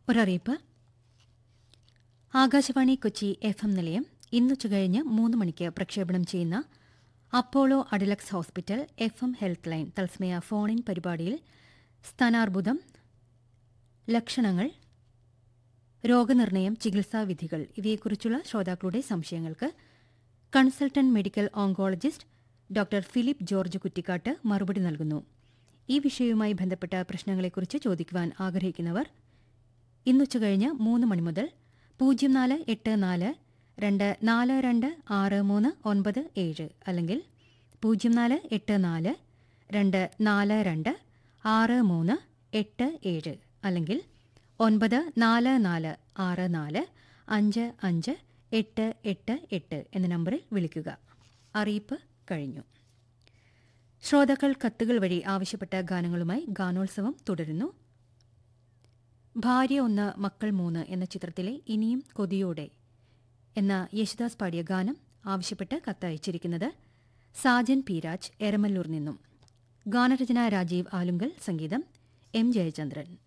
ഒരറിയിപ്പ് Akashvani Kochi F M നിലയം ഇന്നുച്ചകഴിഞ്ഞ് മൂന്ന് മണിക്ക് പ്രക്ഷേപണം ചെയ്യുന്ന Apollo Adlux hospital F M health line തത്സമയ ഫോണിൻ പരിപാടിയിൽ സ്ഥാനാർബുദം ലക്ഷണങ്ങൾ രോഗനിർണയം ചികിത്സാവിധികൾ ഇവയെക്കുറിച്ചുള്ള ശ്രോതാക്കളുടെ സംശയങ്ങൾക്ക് consultant medical oncologist doctor Philip George Kuttikkatt മറുപടി നൽകുന്നു ഈ വിഷയവുമായി ബന്ധപ്പെട്ട പ്രശ്നങ്ങളെക്കുറിച്ച് ചോദിക്കുവാൻ ആഗ്രഹിക്കുന്നവർ ഇന്നുച്ചകഴിഞ്ഞ് മൂന്ന് മണി മുതൽ പൂജ്യം നാല് എട്ട് നാല് രണ്ട് നാല് രണ്ട് ആറ് മൂന്ന് ഒൻപത് ഏഴ് അല്ലെങ്കിൽ പൂജ്യം നാല് എട്ട് നാല് രണ്ട് നാല് രണ്ട് ആറ് മൂന്ന് എട്ട് ഏഴ് അല്ലെങ്കിൽ ഒൻപത് നാല് നാല് ആറ് നാല് അഞ്ച് അഞ്ച് എട്ട് എട്ട് എട്ട് എന്ന നമ്പറിൽ വിളിക്കുക അറിയിപ്പ് കഴിഞ്ഞു ശ്രോതാക്കൾ കത്തുകൾ വഴി ആവശ്യപ്പെട്ട ഗാനങ്ങളുമായി ഗാനോത്സവം തുടരുന്നു ഭാര്യ ഒന്ന് മക്കൾ മൂന്ന് എന്ന ചിത്രത്തിലെ ഇനിയും കൊതിയോടെ എന്ന യേശുദാസ് പാടിയ ഗാനം ആവശ്യപ്പെട്ട് കത്തയച്ചിരിക്കുന്നത് സാജൻ പി രാജ് എരമല്ലൂർ നിന്നും ഗാനരചന രാജീവ് ആലുങ്കൽ സംഗീതം എം ജയചന്ദ്രൻ